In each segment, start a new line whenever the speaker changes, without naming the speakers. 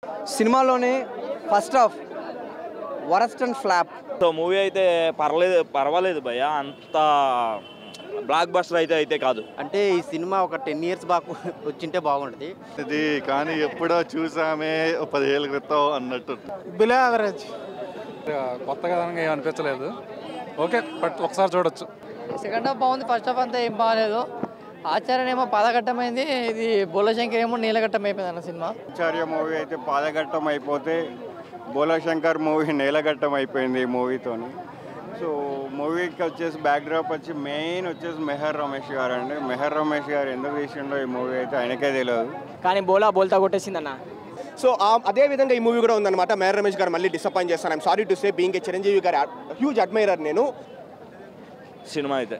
సినిమాలోనే first half worst and flop
so movie అయితే పర్లేదు పర్వాలేదు భయ్య అంత బ్లాక్ బస్టర్ అయితే అయితే కాదు
అంటే ఈ సినిమా ఒక టెన్ ఇయర్స్ బాగా వచ్చింటే బాగుంటుంది
ఇది కానీ ఎప్పుడో చూసామే ఓ పదిహేళ్ళ క్రితం అన్నట్టు
బిలో యావరేజ్ కొత్తగా ఏం అనిపించలేదు ఓకే బట్ ఒకసారి చూడొచ్చు
సెకండ్ హాఫ్ బాగుంది ఫస్ట్ హాఫ్ అంతా ఏం బాగాలేదు ఆచార్యం ఏమో పదఘట్టమైంది ఇది బోలశంకర్ ఏమో నీలఘట్టం అయిపోయింది అన్న సినిమా
ఆచార్య మూవీ అయితే పాదఘట్టం అయిపోతే బోలాశంకర్ మూవీ నేలఘట్టం అయిపోయింది ఈ మూవీతోని సో మూవీకి వచ్చేసి బ్యాక్డ్రాప్ వచ్చి మెయిన్ వచ్చేసి మెహర్ రమేష్ గారు అండి మెహర్ రమేష్ గారు ఎందుకు తీసిండో ఈ మూవీ అయితే ఆయనకే తెలియదు
కానీ బోలా బోల్తా కొట్టేసిందన్న
సో ఆ- అదే విధంగా ఈ మూవీ కూడా ఉందన్నమాట మేర రమేష్ గారు మళ్ళీ డిసప్పాయింట్ చేస్తాను I'm sorry to say being a Chiranjeevi గారి హ్యూజ్ అడ్మైరర్ నేను
సినిమా అయితే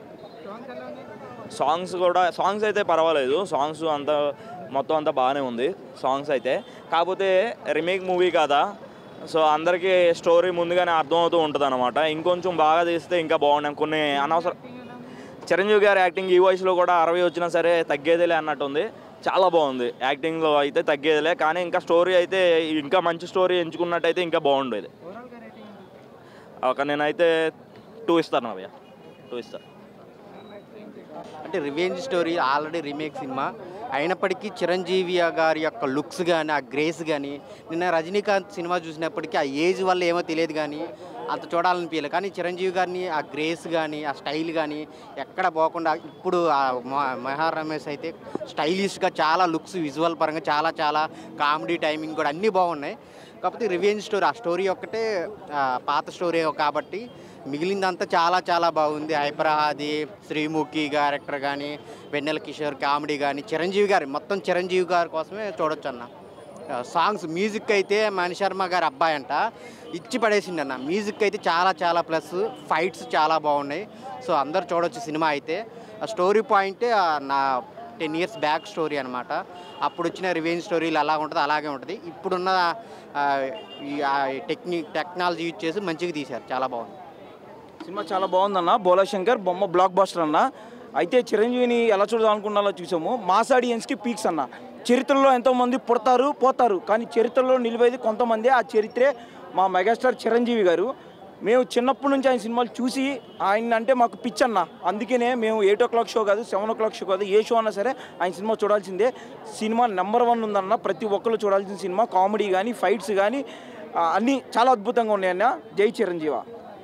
సాంగ్స్ కూడా సాంగ్స్ అయితే పర్వాలేదు సాంగ్స్ అంతా మొత్తం అంతా బాగానే ఉంది సాంగ్స్ అయితే కాకపోతే రీమేక్ మూవీ కదా సో అందరికీ స్టోరీ ముందుగానే అర్థమవుతూ ఉంటుంది అనమాట ఇంకొంచెం బాగా తీస్తే ఇంకా బాగున్నాం కొన్ని అనవసరం చిరంజీవి గారి యాక్టింగ్ ఈ వయసులో కూడా అరవై వచ్చినా సరే తగ్గేదేలే అన్నట్టుంది చాలా బాగుంది యాక్టింగ్లో అయితే తగ్గేదిలే కానీ ఇంకా స్టోరీ అయితే ఇంకా మంచి స్టోరీ ఎంచుకున్నట్టయితే ఇంకా బాగుండేది ఒక నేనైతే టూ ఇస్తాను భయ్య టూ ఇస్తాను
అంటే రివెంజ్ స్టోరీ ఆల్రెడీ రీమేక్ సినిమా అయినప్పటికీ చిరంజీవి గారి యొక్క లుక్స్ కానీ ఆ గ్రేస్ కానీ నిన్న రజనీకాంత్ సినిమా చూసినప్పటికీ ఆ ఏజ్ వల్ల ఏమో తెలియదు కానీ అంత చూడాలనిపించలేదు కానీ చిరంజీవి గారిని ఆ గ్రేస్ కానీ ఆ స్టైల్ కానీ ఎక్కడ పోకుండా ఇప్పుడు ఆ మ- మహార్ రమేష్ అయితే స్టైలిష్గా చాలా లుక్స్ విజువల్ పరంగా చాలా చాలా కామెడీ టైమింగ్ కూడా అన్నీ బాగున్నాయి కాకపోతే రివెంజ్ స్టోరీ ఆ స్టోరీ ఒక్కటే ఆ, పాత స్టోరీ కాబట్టి మిగిలిందంతా చాలా చాలా బాగుంది హైపరాది శ్రీముఖి క్యారెక్టర్ కానీ వెన్నెల కిషోర్ కామెడీ కానీ చిరంజీవి గారి మొత్తం చిరంజీవి గారి కోసమే చూడొచ్చు అన్న ఆ, సాంగ్స్ మ్యూజిక్ అయితే మణి శర్మ గారి అబ్బాయి అంట ఇచ్చి పడేసిండి అన్న మ్యూజిక్ అయితే చాలా చాలా ప్లస్ ఫైట్స్ చాలా బాగున్నాయి సో అందరు చూడొచ్చు సినిమా అయితే ఆ స్టోరీ పాయింటే ఆ, నా టెన్ ఇయర్స్ బ్యాక్ స్టోరీ అనమాట అప్పుడు వచ్చిన రివెంజ్ స్టోరీలు అలా ఉంటుంది అలాగే ఉంటుంది ఇప్పుడున్న ఆ, ఈ టెక్నిక్ టెక్నాలజీ యూజ్ చేసి మంచిగా తీశారు చాలా బాగుంది
సినిమా చాలా బాగుందన్న బోలాశంకర్ బొమ్మ బ్లాక్ బాస్టర్ అన్న అయితే చిరంజీవిని ఎలా చూడాలనుకున్నాలో చూసాము మాస్ ఆడియన్స్కి పీక్స్ అన్న చరిత్రలో ఎంతోమంది పుడతారు పోతారు కానీ చరిత్రలో నిలివేది కొంతమంది ఆ చరిత్రే మా మెగాస్టార్ చిరంజీవి గారు మేము చిన్నప్పటి నుంచి ఆయన సినిమాలు చూసి ఆయన అంటే మాకు పిచ్ అన్న అందుకనే మేము ఎయిట్ ఓ క్లాక్ షో కాదు సెవెన్ ఓ క్లాక్ షో కాదు ఏ షో అన్నా సరే ఆయన సినిమా చూడాల్సిందే సినిమా నెంబర్ వన్ ఉందన్న ప్రతి ఒక్కరు చూడాల్సిన సినిమా కామెడీ కానీ ఫైట్స్ కానీ అన్నీ చాలా అద్భుతంగా ఉన్నాయన్న జై చిరంజీవ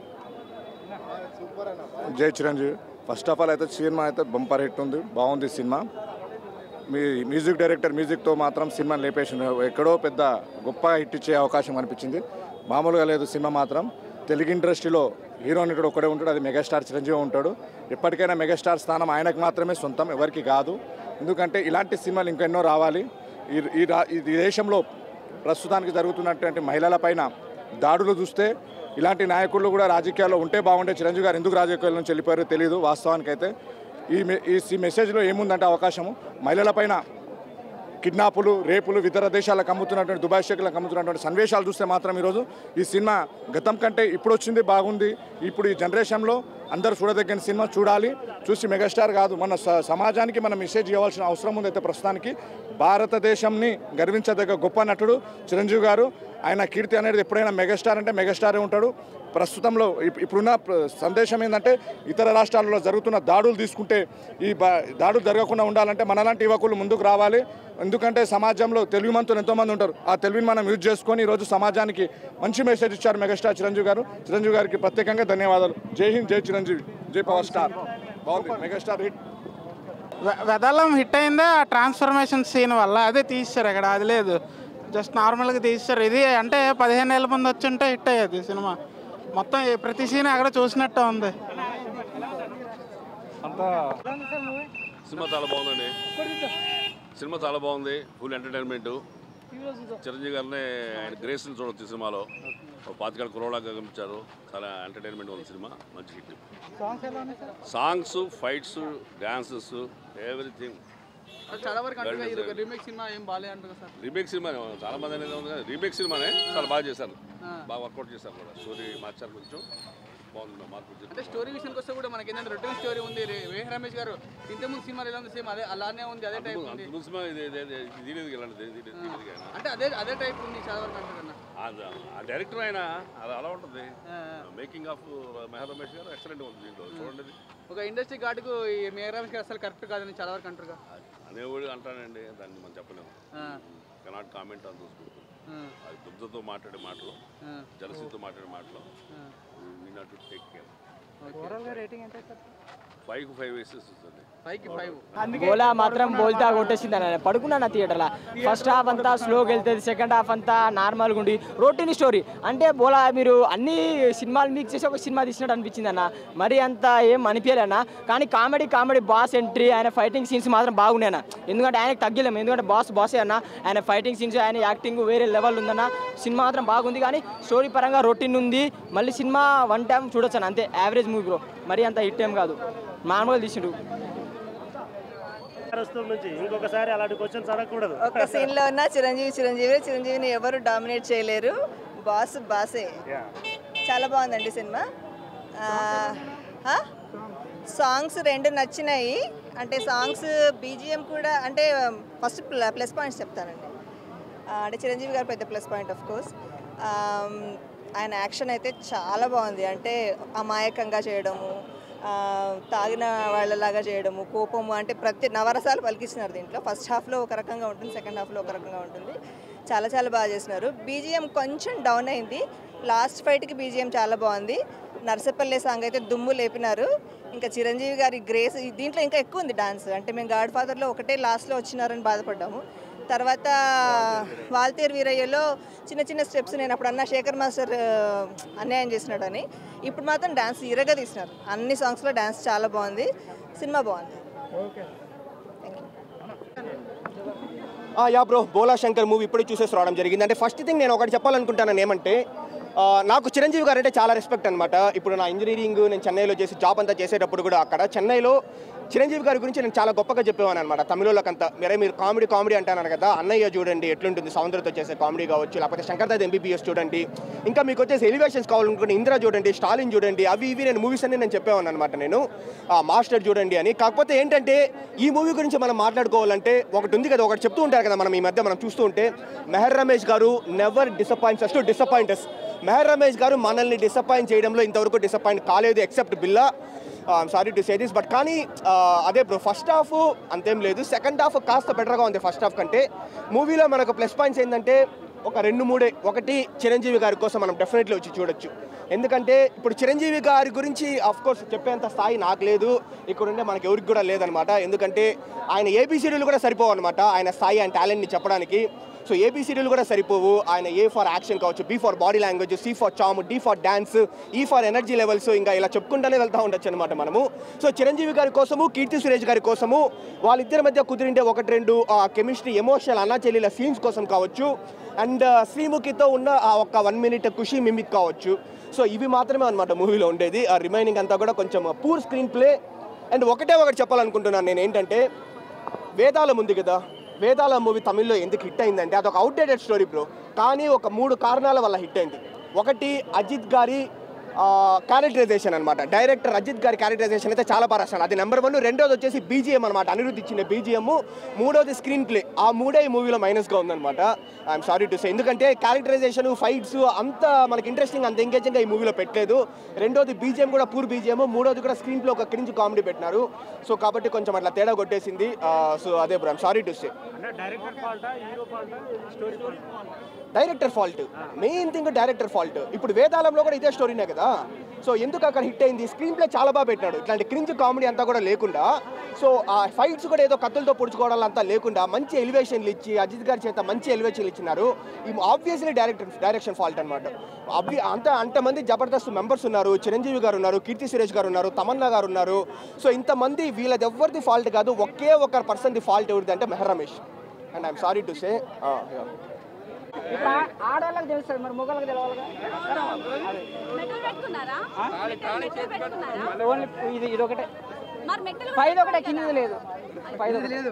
జై చిరంజీవి ఫస్ట్ ఆఫ్ ఆల్ అయితే సినిమా అయితే బంపర్ హిట్ ఉంది బాగుంది సినిమా మీ మ్యూజిక్ డైరెక్టర్ మ్యూజిక్తో మాత్రం సినిమా లేపేసిండు ఎక్కడో పెద్ద గొప్ప హిట్ ఇచ్చే అవకాశం అనిపించింది మామూలుగా లేదు సినిమా మాత్రం తెలుగు ఇండస్ట్రీలో హీరో నటుడు ఒక్కడే ఉంటాడు అది మెగాస్టార్ చిరంజీవి ఉంటాడు ఎప్పటికైనా మెగాస్టార్ స్థానం ఆయనకు మాత్రమే సొంతం ఎవరికి కాదు ఎందుకంటే ఇలాంటి సినిమాలు ఇంకెన్నో రావాలి ఈ ఈ రా- ఈ దేశంలో ప్రస్తుతానికి జరుగుతున్నటువంటి మహిళల పైన దాడులు చూస్తే ఇలాంటి నాయకులు కూడా రాజకీయాల్లో ఉంటే బాగుంటే చిరంజీవి గారు ఎందుకు రాజకీయాల నుంచి వెళ్ళిపోయారో తెలియదు వాస్తవానికైతే ఈ మె- ఈ సి- మెసేజ్లో ఏముందంటే అవకాశము మహిళలపైన కిడ్నాపులు రేపులు ఇతర దేశాలకు అమ్ముతున్నటువంటి దుబాయ్ షేకులకు అమ్ముతున్నటువంటి సన్నివేశాలు చూస్తే మాత్రం ఈరోజు ఈ సినిమా గతం కంటే ఇప్పుడు వచ్చింది బాగుంది ఇప్పుడు ఈ జనరేషన్లో అందరూ చూడదగిన సినిమా చూడాలి చూసి మెగాస్టార్ కాదు మన స- సమాజానికి మనం మెసేజ్ ఇవ్వాల్సిన అవసరం ఉంది అయితే ప్రస్తుతానికి భారతదేశంని గర్వించదగ్గ గొప్ప నటుడు చిరంజీవి గారు ఆయన కీర్తి అనేది ఎప్పుడైనా మెగాస్టార్ అంటే మెగాస్టారే ఉంటాడు ప్రస్తుతంలో ఇప్- ఇప్పుడున్న ప్ర- సందేశం ఏంటంటే ఇతర రాష్ట్రాల్లో జరుగుతున్న దాడులు తీసుకుంటే ఈ బా- దాడులు జరగకుండా ఉండాలంటే మనలాంటి యువకులు ముందుకు రావాలి ఎందుకంటే సమాజంలో తెలుగు మంతులు ఎంతోమంది ఉంటారు ఆ తెలుగుని మనం యూజ్ చేసుకొని ఈరోజు సమాజానికి మంచి మెసేజ్ ఇచ్చారు మెగాస్టార్ చిరంజీవి గారు చిరంజీవి గారికి ప్రత్యేకంగా ధన్యవాదాలు జై హింద్ జై చిరంజీవి జై పవర్ స్టార్ బాగుంది మెగాస్టార్ హిట్
వెదలం హిట్ అయిందే ఆ ట్రాన్స్ఫర్మేషన్ సీన్ వల్ల అదే తీశారు అక్కడ అది లేదు జస్ట్ నార్మల్గా తీశారు ఇది అంటే పదిహేను ఏళ్ళ ముందు వచ్చి ఉంటే హిట్ అయ్యేది సినిమా మొత్తం ఈ ప్రతి సీన్ అక్కడ చూసినట్టే ఉంది
సినిమా చాలా బాగుందండి సినిమా చాలా బాగుంది ఫుల్ ఎంటర్టైన్మెంట్ చిరంజీవి గారిని ఆయన గ్రేస్ని చూడొచ్చు సినిమాలో పాతికాల కురవలాగా కనిపించారు చాలా ఎంటర్టైన్మెంట్ ఉంది సినిమా మంచి hit songs fights dances everything
చాలా వరకు అంటుగా ఇది ఒక రీమేక్ సినిమా ఏం బాగాలే అంటుగా సార్
రీమేక్ సినిమా చాలా మంది అనేది ఉంది రీమేక్ సినిమానే చాలా బాగా చేశారు బాగా వర్కౌట్ చేశారు కూడా స్టోరీ మార్చారు కొంచెం బాగుంది మార్పు
అంటే
వచ్చింది
స్టోరీ విషయానికి వస్తే కూడా మనకి ఏంటంటే రొటీన్ స్టోరీ ఉంది రే- వేహ రమేష్ గారు ఇంతకుముందు సినిమాలు ఎలా ఉంది సేమ్ అదే అలానే ఉంది అదే టైప్ ఉంది
అంత సినిమా ఇది ఇది- ఇది- ఇది తీరేది ఇలాంటి తీరేది తీరేది ఆయన.
అంటే అదే అదే టైప్ ఉంది చాలా వరకు అంటారు కన్నా
ఆ- ఆ డైరెక్టర్ ఆయన అది అలా ఉంటుంది మేకింగ్ ఆఫ్ మెహర్ రమేష్ గారు ఎక్సలెంట్ ఉంది దీంట్లో చూడండి
ఒక ఇండస్ట్రీ ఘాటుకు ఈ మేఘ రమేష్ గారు అసలు కరెక్ట్ కాదని చాలా వరకు అంటారుగా
అనేవాడు అంటానండి దాన్ని మనం చెప్పలేము
ఆ.
Cannot comment on those people
ఆ.
అది దుగ్ధతో మాట్లాడే మాటలు
ఆ.
జలసితో మాట్లాడే మాటలు
ఆ.
We not to take care
overall గా రేటింగ్ ఎంత
ఫైవ్ ఫైవ్ వేసేసి వస్తుంది
ఫైవ్ ఫైవ్
బోలా మాత్రం బోల్తా కొట్టేసింది అన్న పడుకున్నాను థియేటర్లో ఫస్ట్ హాఫ్ అంతా స్లోగా వెళ్తుంది సెకండ్ హాఫ్ అంతా నార్మల్గా ఉండి రొటీన్ స్టోరీ అంటే బోలా మీరు అన్ని సినిమాలు మిక్స్ చేసి ఒక సినిమా తీసినట్టు అనిపించింది అన్న మరి అంత ఏం అనిపించలే అన్న కానీ కామెడీ కామెడీ బాస్ ఎంట్రీ ఆయన ఫైటింగ్ సీన్స్ మాత్రం బాగున్నాయి అన్న ఎందుకంటే ఆయనకు తగ్గలేము ఎందుకంటే బాస్ బాసే అన్న ఆయన ఫైటింగ్ సీన్స్ ఆయన యాక్టింగ్ వేరే లెవెల్ ఉందన్న సినిమా మాత్రం బాగుంది కానీ స్టోరీ పరంగా రొటీన్ ఉంది మళ్ళీ సినిమా వన్ టైం చూడొచ్చు అన్న అంతే యావరేజ్ మూవీ బ్రో మరీ అంత హిట్ ఏం కాదు మామూలుగా తీసిండు
ప్రస్తుతం నుంచి ఇంకొకసారి అలాంటి క్వశ్చన్స్ అడగకూడదు
ఒక్క సీన్ లో ఉన్న చిరంజీవి చిరంజీవి చిరంజీవిని ఎవరు డామినేట్ చేయలేరు బాస్ బాసే చాలా బాగుందండి సినిమా ఆ, ఆ? సాంగ్స్ రెండు నచ్చినాయి అంటే సాంగ్స్ బీజిఎం కూడా అంటే ఫస్ట్ ప్లస్ పాయింట్స్ చెప్తానండి ఆ, అంటే చిరంజీవి గారు పెద్ద ప్లస్ పాయింట్ ఆఫ్ కోర్స్ ఆయన యాక్షన్ అయితే చాలా బాగుంది అంటే అమాయకంగా చేయడము ఆ, తాగిన వాళ్ళలాగా చేయడము కోపము అంటే ప్రతి నవరసాలు పలికిస్తున్నారు దీంట్లో ఫస్ట్ హాఫ్లో ఒక రకంగా ఉంటుంది సెకండ్ హాఫ్లో ఒక రకంగా ఉంటుంది చాలా చాలా బాగా చేసినారు బీజిఎం కొంచెం డౌన్ అయింది లాస్ట్ ఫైట్కి బీజిఎం చాలా బాగుంది నర్సపల్లి సాంగ్ అయితే దుమ్ము లేపినారు ఇంకా చిరంజీవి గారి గ్రేస్ దీంట్లో ఇంకా ఎక్కువ ఉంది డాన్స్ అంటే మేము గాడ్ ఫాదర్లో ఒకటే లాస్ట్లో వచ్చినారని బాధపడ్డాము తర్వాత వాల్తేరు వీరయ్యలో చిన్న చిన్న స్టెప్స్ నేను అప్పుడు అన్న శేఖర్ మాస్టర్ ఆ, అన్యాయం చేసినాడు అని ఇప్పుడు మాత్రం డాన్స్ ఇరగా తీసినారు అన్ని సాంగ్స్లో డాన్స్ చాలా బాగుంది సినిమా బాగుంది
ఆ, yeah bro Bhola Shankar movie ఇప్పుడే చూసేసి రావడం జరిగింది అంటే ఫస్ట్ థింగ్ నేను ఒకటి చెప్పాలనుకుంటాను ఏమంటే ఆ, నాకు చిరంజీవి గారు అంటే చాలా రెస్పెక్ట్ అనమాట ఇప్పుడు నా ఇంజనీరింగ్ నేను చెన్నైలో చేసి జాబ్ అంతా చేసేటప్పుడు కూడా అక్కడ చెన్నైలో చిరంజీవి గారి గురించి నేను చాలా గొప్పగా చెప్పేవాను అనమాట తమిళోళ్ళకంతా మీరే మీరు కామెడీ కామెడీ అంటున్నారు కదా అన్నయ్య చూడండి ఎట్లుంటుంది సౌందర్యతో చేసే కామెడీ కావచ్చు లేకపోతే శంకర్ దాద్ ఎంబీబీఎస్ చూడండి ఇంకా మీకు వచ్చేసి ఎలివేషన్స్ కావాలనుకుంటే ఇంద్ర చూడండి స్టాలిన్ చూడండి అవి ఇవి నేను మూవీస్ అన్ని నేను చెప్పేవాను అనమాట నేను ఆ, మాస్టర్ చూడండి అని కాకపోతే ఏంటంటే ఈ మూవీ గురించి మనం మాట్లాడుకోవాలంటే ఒకటి ఉంది కదా ఒకటి చెప్తూ ఉంటారు కదా మనం ఈ మధ్య మనం చూస్తూ ఉంటే Meher Ramesh garu never disappoints us to disappoints Meher Ramesh garu మనల్ని డిసప్పాయింట్ చేయడంలో ఇంతవరకు డిసప్పాయింట్ కాలేదు except Billa sorry to say this but కానీ ఆ, అదే బ్రో ఫస్ట్ హాఫ్ అంతేం లేదు సెకండ్ హాఫ్ కాస్త బెటర్గా ఉంది ఫస్ట్ హాఫ్ కంటే మూవీలో మనకు ప్లస్ పాయింట్స్ ఏంటంటే ఒక రెండు మూడే ఒకటి చిరంజీవి గారి కోసం మనం డెఫినెట్లీ వచ్చి చూడొచ్చు ఎందుకంటే ఇప్పుడు చిరంజీవి గారి గురించి అఫ్ కోర్స్ చెప్పేంత స్థాయి నాకు లేదు ఇక్కడ ఉండే మనకి ఎవరికి కూడా లేదనమాట ఎందుకంటే ఆయన ఏబిసిడీలు కూడా సరిపోవు అనమాట ఆయన స్థాయి ఆయన టాలెంట్ని చెప్పడానికి సో ఏబిసిడీలు కూడా సరిపోవు ఆయన ఏ ఫర్ యాక్షన్ కావచ్చు B for body language C for charm D for dance E for energy levels ఇంకా ఇలా చెప్పుకుంటూనే వెళ్తూ ఉండొచ్చు అనమాట మనము సో చిరంజీవి గారి కోసము కీర్తి సురేష్ గారి కోసము వాళ్ళిద్దరి మధ్య కుదిరిండే ఒకటి రెండు కెమిస్ట్రీ ఎమోషనల్ అన్నా చెల్లెల సీన్స్ కోసం కావచ్చు అండ్ శ్రీముఖితో ఉన్న ఆ ఒక్క వన్ మినిట్ ఖుషి మిమిక్ కావచ్చు సో ఇవి మాత్రమే అనమాట మూవీలో ఉండేది ఆ రిమైనింగ్ అంతా కూడా కొంచెం పూర్ స్క్రీన్ ప్లే అండ్ ఒకటే ఒకటి చెప్పాలనుకుంటున్నాను నేను ఏంటంటే వేదాలం ఉంది కదా వేదాల మూవీ తమిళ్లో ఎందుకు హిట్ అయిందంటే అదొక అవుట్డేటెడ్ స్టోరీ బ్రో కానీ ఒక మూడు కారణాల వల్ల హిట్ అయింది ఒకటి అజిత్ గారి క్యారెక్టరైజేషన్ అనమాట డైరెక్టర్ అజిత్ గారి క్యారెక్టరైజేషన్ అయితే చాలా బాగా రాశాడు అది నెంబర్ వన్ రెండోది వచ్చేసి బీజిఎం అనమాట అనిరుద్ధ్ ఇచ్చిన బీజిఎం మూడోది స్క్రీన్ ప్లే ఆ మూడే ఈ మూవీలో మైనస్గా ఉందన్నమాట ఐఎమ్ సారీ టు సే ఎందుకంటే క్యారెక్టరైజేషన్ ఫైట్స్ అంత మనకి ఇంట్రెస్టింగ్ అంత ఎంగేజింగ్గా ఈ మూవీలో పెట్టలేదు రెండోది బీజిఎం కూడా పూర్ బీజిఎం మూడోది కూడా స్క్రీన్ ప్లే ఒక క్రింజ్ కామెడీ పెట్టినారు సో కాబట్టి కొంచెం అట్లా తేడా కొట్టేసింది సో అదే bro I'm sorry to say
అంటే డైరెక్టర్ ఫాల్టా హీరో ఫాల్టా స్టోరీ ఫాల్టా
director fault main thing director fault ఇప్పుడు వేదాలంలో కూడా ఇదే స్టోరీనే కదా సో ఎందుకు అక్కడ హిట్ అయింది స్క్రీన్ ప్లే చాలా బాగా పెట్టినాడు ఇట్లాంటి క్రింజ్ కామెడీ అంతా కూడా లేకుండా సో ఆ ఫైట్స్ కూడా ఏదో కత్తులతో పొడుచుకోవడం అంతా లేకుండా మంచి ఎలివేషన్లు ఇచ్చి అజిత్ గారి చేత మంచి ఎలివేషన్లు ఇచ్చినారు ఈ ఆబ్వియస్లీ డైరెక్టర్ డైరెక్షన్ ఫాల్ట్ అనమాట అబ్వి అంత అంతమంది జబర్దస్త్ మెంబర్స్ ఉన్నారు చిరంజీవి గారు ఉన్నారు కీర్తి సురేష్ గారు ఉన్నారు తమన్నా గారు ఉన్నారు సో ఇంతమంది వీళ్ళది ఎవరిది ఫాల్ట్ కాదు ఒకే ఒక పర్సన్ ది ఫాల్ట్ ఎవరిది అంటే Meher Ramesh and I'm sorry to say
ఇప్పుడు ఆ- ఆడవాళ్ళకి తెలుస్తుంది మరి మొగలకు తెలియాలిగా ఓన్లీ ఇది ఇది ఒకటే పైది ఒకటే కిందది లేదు పైది లేదు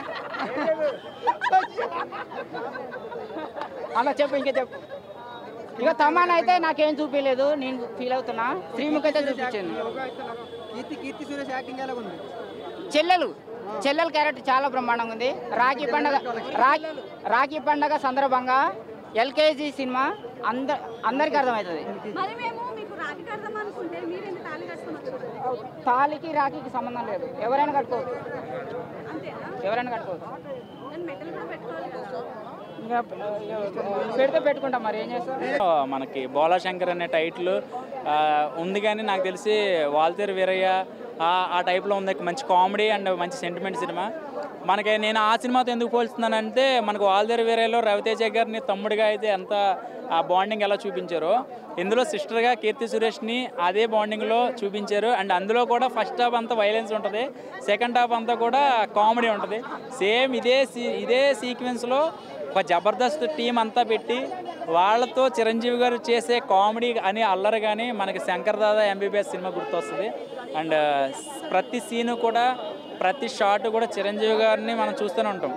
అన్న చెప్పు ఇంకా చెప్పు
ఇక తమాన్ అయితే నాకేం చూపించలేదు నేను ఫీల్ అవుతున్నా శ్రీముఖ్ అయితే చూపించాను
కీర్తి కీర్తి సురేష్ యాక్టింగ్ ఎలా ఉంది
చెల్లెలు చెల్లెల క్యారెక్టర్ చాలా బ్రహ్మాండంగా ఉంది రాఖీ పండగ రాఖీ రాఖీ పండగ సందర్భంగా ఎల్కేజీ సినిమా అంద అందరికీ అర్థమవుతుంది
మరి మేము మీకు రాఖీ కడదాం అనుకుంటే మీరు ఎందుకు తాళి కట్టుకున్నారు
తాళికి రాఖీకి సంబంధం లేదు ఎవరైనా కట్టుకోవచ్చు
అంతేనా
ఎవరైనా కట్టుకోవచ్చు
నేను మెడల్ కూడా పెట్టుకోవాలి కదా
ఇంకా పెడితే పెట్టుకుంటాం మరి ఏం చేస్తాం
మనకి బోలా శంకర్ అనే టైటిల్ ఆ, ఉంది కానీ నాకు తెలిసి వాల్తేరు వీరయ్య ఆ- ఆ టైప్లో ఉంది మంచి కామెడీ అండ్ మంచి సెంటిమెంట్ సినిమా మనకి నేను ఆ సినిమాతో ఎందుకు పోల్చుతున్నానంటే మనకు వాల్తేరు వీరయ్యలో రవితేజ గారిని తమ్ముడిగా అయితే ఎంత ఆ బాండింగ్ ఎలా చూపించారో ఇందులో సిస్టర్గా కీర్తి సురేష్ని అదే బాండింగ్లో చూపించారు అండ్ అందులో కూడా ఫస్ట్ హాఫ్ అంతా వైలెన్స్ ఉంటుంది సెకండ్ హాఫ్ అంతా కూడా కామెడీ ఉంటుంది సేమ్ ఇదే సీ- ఇదే సీక్వెన్స్లో ఒక జబర్దస్త్ టీం అంతా పెట్టి వాళ్ళతో చిరంజీవి గారు చేసే కామెడీ అని అల్లరి కానీ మనకి శంకర్ దాదా ఎంబీబీఎస్ సినిమా గుర్తొస్తుంది అండ్ ప్రతి సీను కూడా ప్రతి షాట్ కూడా చిరంజీవి గారిని మనం చూస్తూనే ఉంటాం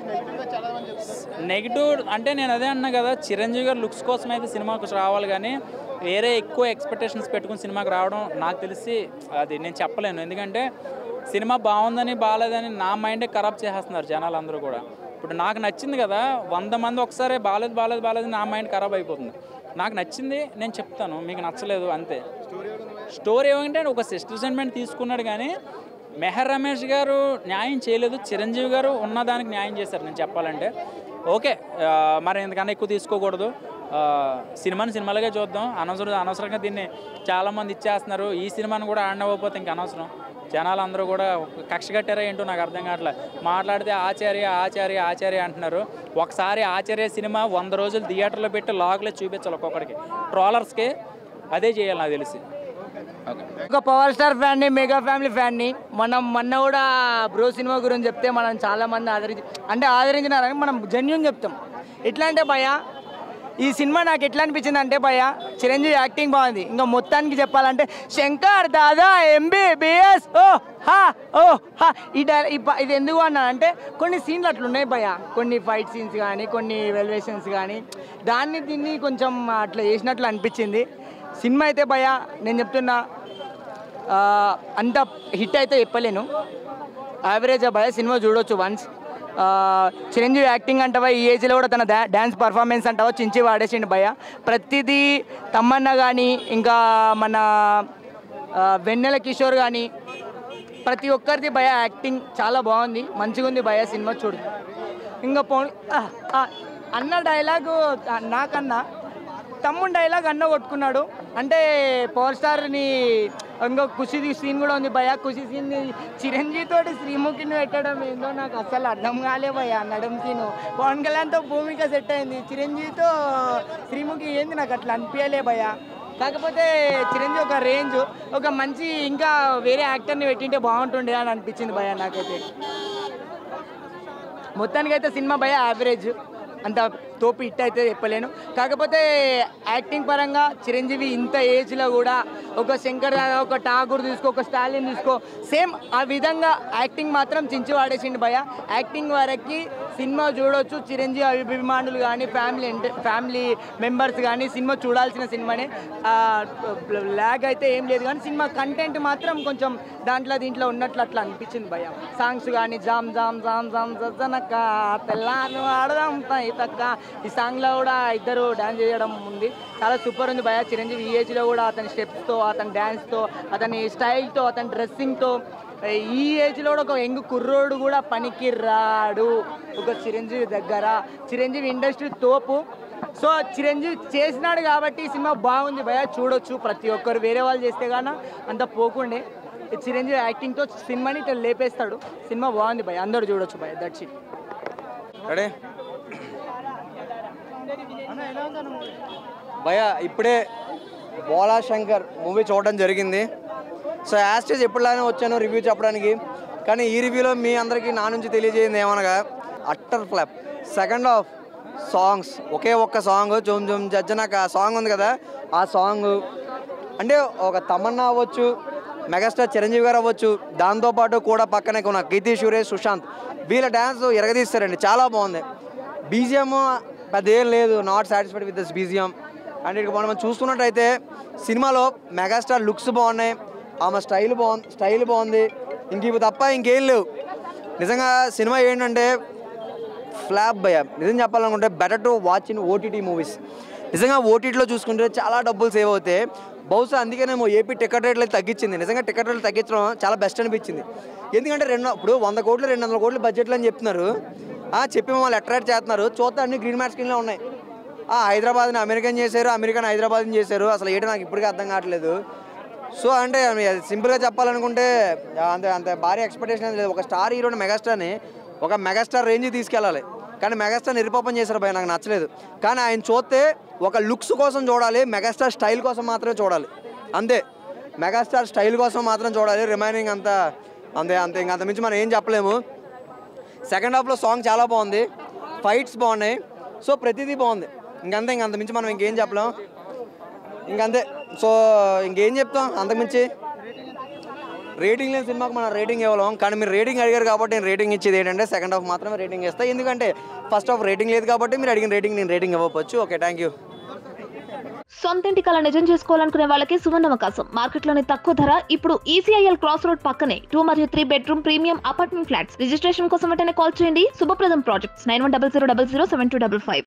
నెగిటివ్ అంటే నేను అదే అన్నా కదా చిరంజీవి గారు లుక్స్ కోసం అయితే సినిమాకు రావాలి కానీ వేరే ఎక్కువ ఎక్స్పెక్టేషన్స్ పెట్టుకుని సినిమాకి రావడం నాకు తెలిసి అది నేను చెప్పలేను ఎందుకంటే సినిమా బాగుందని బాగాలేదని నా మైండే ఖరాబ్ చేసేస్తున్నారు జనాలు అందరూ కూడా ఇప్పుడు నాకు నచ్చింది కదా వంద మంది ఒకసారి బాగాలేదు బాగాలేదు బాగాలేదు నా మైండ్ ఖరాబ్ అయిపోతుంది నాకు నచ్చింది నేను చెప్తాను మీకు నచ్చలేదు అంతే స్టోరీ ఏమంటే ఒక సిస్టర్ సెంటిమెంట్ తీసుకున్నాడు కానీ మెహర్ రమేష్ గారు న్యాయం చేయలేదు చిరంజీవి గారు ఉన్నదానికి న్యాయం చేశారు నేను చెప్పాలంటే ఓకే ఆ, మరి ఎందుకన్నా ఎక్కువ తీసుకోకూడదు ఆ, సినిమాని సినిమాలుగా చూద్దాం అనవసరం అనవసరంగా దీన్ని చాలామంది ఇచ్చేస్తున్నారు ఈ సినిమాని కూడా ఆడనవ్వకపోతే ఇంక అనవసరం జనాలు అందరూ కూడా కక్ష కట్టారా ఏంటో నాకు అర్థం కావట్లేదు మాట్లాడితే ఆచార్య ఆచార్య ఆచార్య అంటున్నారు ఒకసారి ఆచార్య సినిమా వంద రోజులు థియేటర్లో పెట్టి లాగ్లో చూపించాలి ఒక్కొక్కడికి ట్రోలర్స్కి అదే చేయాలి నాకు తెలిసి
ఒక పవర్ స్టార్ ఫ్యాన్ని మెగా ఫ్యామిలీ ఫ్యాన్ని మనం మొన్న కూడా బ్రో సినిమా గురించి చెప్తే మనం చాలా మంది ఆదరించి అంటే ఆదరించినారని మనం జెన్యున్ చెప్తాం ఎట్లా అంటే భయ ఈ సినిమా నాకు ఎట్లా అనిపించింది అంటే భయ చిరంజీవి యాక్టింగ్ బాగుంది ఇంకా మొత్తానికి చెప్పాలంటే శంకర్ దాదా ఎంబీబీఎస్ ఓ హా ఓ హా ఈ డై- ఈ ప- ఇది ఎందుకు అన్నానంటే కొన్ని సీన్లు అట్లా ఉన్నాయి భయ కొన్ని ఫైట్ సీన్స్ కానీ కొన్ని వెల్వేషన్స్ కానీ దాన్ని దీన్ని కొంచెం అట్లా చేసినట్లు అనిపించింది సినిమా అయితే భయ నేను చెప్తున్నా ఆ, అంత హిట్ అయితే చెప్పలేను యావరేజ్ భయ సినిమా చూడొచ్చు వన్స్ చిరంజీవి యాక్టింగ్ అంటావా ఈ ఏజ్లో కూడా తన డా డ్యాన్స్ పర్ఫార్మెన్స్ అంటావా చించి వాడేసిండు భయ ప్రతిదీ తమ్మన్న కానీ ఇంకా మన ఆ, వెన్నెల కిషోర్ కానీ ప్రతి ఒక్కరిది భయ యాక్టింగ్ చాలా బాగుంది మంచిగా ఉంది భయ సినిమా చూడు ఇంకా పో ఆ, ఆ, అన్న డైలాగు ఆ, నాకన్నా తమ్ముడు డైలాగ్ అన్న కొట్టుకున్నాడు అంటే పవర్ స్టార్ని ఇంకో ఖుషి సీన్ కూడా ఉంది భయ ఖుషి సీన్ చిరంజీవి తోటి శ్రీముఖిని పెట్టడం ఏందో నాకు అసలు అర్థం కాలే భయ నడం సీను పవన్ కళ్యాణ్తో భూమిక సెట్ అయింది చిరంజీవితో శ్రీముఖి ఏంది నాకు అట్లా అనిపించలే భయ కాకపోతే చిరంజీవి ఒక రేంజ్ ఒక మంచి ఇంకా వేరే యాక్టర్ని పెట్టింటే బాగుంటుండే అని అనిపించింది భయ నాకైతే మొత్తానికైతే సినిమా భయ యావరేజ్ అంత తోపు హిట్ అయితే చెప్పలేను కాకపోతే యాక్టింగ్ పరంగా చిరంజీవి ఇంత ఏజ్లో కూడా ఒక శంకర్ దాదా ఒక ఠాగూర్ తీసుకో ఒక స్టాలిన్ తీసుకో సేమ్ ఆ విధంగా యాక్టింగ్ మాత్రం చించి వాడేసిండు భయ యాక్టింగ్ వరకు సినిమా చూడొచ్చు చిరంజీవి అభిమానులు కానీ ఫ్యామిలీ ఎంట- ఫ్యామిలీ మెంబర్స్ కానీ సినిమా చూడాల్సిన సినిమానే ల్యాగ్ అయితే ఏం లేదు కానీ సినిమా కంటెంట్ మాత్రం కొంచెం దాంట్లో దీంట్లో ఉన్నట్లు అట్లా అనిపించింది భయ సాంగ్స్ కానీ జామ్ జామ్ జామ్ జామ్ జనక తెల్లాను ఆడదాం తక్క ఈ సాంగ్లో కూడా ఇద్దరు డాన్స్ చేయడం ఉంది చాలా సూపర్ ఉంది భయ చిరంజీవి ఈ ఏజ్లో కూడా అతని స్టెప్స్తో అతని డ్యాన్స్తో అతని స్టైల్తో అతని డ్రెస్సింగ్తో ఈ ఏజ్లో కూడా ఒక యంగ్ కుర్రోడు కూడా పనికి రాడు ఒక చిరంజీవి దగ్గర చిరంజీవి ఇండస్ట్రీ తోపు సో చిరంజీవి చేసినాడు కాబట్టి ఈ సినిమా బాగుంది భయ చూడొచ్చు ప్రతి ఒక్కరు వేరే వాళ్ళు చేస్తే గాన అంత పోకుండే ఈ చిరంజీవి యాక్టింగ్తో సినిమాని ఇట్లా లేపేస్తాడు సినిమా బాగుంది భయ అందరూ చూడొచ్చు భయ దట్స్ ఇట్
రెడీ భయ ఇప్పుడే బోలా శంకర్ మూవీ చూడడం జరిగింది సో యాస్టేజ్ ఎప్పుడులానే వచ్చాను రివ్యూ చెప్పడానికి కానీ ఈ రివ్యూలో మీ అందరికీ నా నుంచి తెలియజేయంది ఏమనగా utter flop second half songs ఒకే ఒక్క సాంగ్ జోమ్ జోమ్ జజ్జనాక ఆ సాంగ్ ఉంది కదా ఆ సాంగ్ అంటే ఒక తమన్నా అవ్వచ్చు మెగాస్టార్ చిరంజీవి గారు అవ్వచ్చు దాంతోపాటు కూడా పక్కనే ఉన్న కీర్తి సురేష్ సుశాంత్ వీళ్ళ డ్యాన్స్ ఎరగదీస్తారండి చాలా బాగుంది బీజిఎం పెద్ద ఏం లేదు not satisfied with this BGM and ఇక్కడ మనం చూసుకున్నట్టయితే సినిమాలో మెగాస్టార్ లుక్స్ బాగున్నాయి ఆమె స్టైల్ బాగుంది స్టైల్ బాగుంది ఇంక ఇవి తప్ప ఇంకేం లేవు నిజంగా సినిమా ఏంటంటే ఫ్లాప్ భయ నిజం చెప్పాలనుకుంటే better to watch in OTT movies నిజంగా ఓటీటీలో చూసుకుంటే చాలా డబ్బులు సేవ్ అవుతాయి బహుశా అందుకేనేమో ఏపీ టికెట్ రేట్లు అయితే తగ్గించింది నిజంగా టికెట్ రేట్లు తగ్గించడం చాలా బెస్ట్ అనిపించింది ఎందుకంటే రెండు ఇప్పుడు వంద కోట్లు రెండు వందల కోట్లు బడ్జెట్లు అని చెప్తున్నారు ఆ, చెప్పి మమ్మల్ని అట్రాక్ట్ చేస్తున్నారు చూస్తే అన్ని గ్రీన్ మ్యాట్ స్క్రీన్లో ఉన్నాయి ఆ, హైదరాబాద్ని అమెరికన్ చేశారు అమెరికన్ హైదరాబాద్ని చేశారు అసలు ఏంటో నాకు ఇప్పటికీ అర్థం కావట్లేదు సో అంటే సింపుల్గా చెప్పాలనుకుంటే అంత అంత భారీ ఎక్స్పెక్టేషన్ లేదు ఒక స్టార్ హీరోని మెగాస్టార్ని ఒక మెగాస్టార్ రేంజ్ తీసుకెళ్ళాలి కానీ మెగాస్టార్ నిర్పాపం చేశారు భయ నాకు నచ్చలేదు కానీ ఆయన చూస్తే ఒక లుక్స్ కోసం చూడాలి మెగాస్టార్ స్టైల్ కోసం మాత్రమే చూడాలి అంతే మెగాస్టార్ స్టైల్ కోసం మాత్రం చూడాలి రిమైనింగ్ అంతా అంతే అంతే ఇంక అంత మించి మనం ఏం చెప్పలేము సెకండ్ హాఫ్లో సాంగ్ చాలా బాగుంది ఫైట్స్ బాగున్నాయి సో ప్రతిదీ బాగుంది ఇంకంతే ఇంక అంత మించి మనం ఇంకేం చెప్పలేం ఇంకంతే సో ఇంకేం చెప్తాం అంతకుమించి రేటింగ్ లేని సినిమాకి మనం రేటింగ్ ఇవ్వలేం కానీ మీరు రేటింగ్ అడిగారు కాబట్టి నేను రేటింగ్ ఇచ్చేది ఏంటంటే సెకండ్ హాఫ్ మాత్రమే రేటింగ్ ఇస్తాను ఎందుకంటే ఫస్ట్ హాఫ్ రేటింగ్ లేదు కాబట్టి మీరు అడిగిన రేటింగ్ నేను రేటింగ్ ఇవ్వవచ్చు ఓకే థ్యాంక్ యూ
సొంతింటి కళ నిజం చేసుకోవాలనుకునే వాళ్ళకి సువర్ణ అవకాశం మార్కెట్లోని తక్కువ ధర ఇప్పుడు ఈసీఐఎల్ క్రాస్ రోడ్ పక్కనే టూ మరియు three bedroom premium apartment flats registration కోసం వెంటనే కాల్ చేయండి Shubhapradam projects nine one double zero double zero seven two double five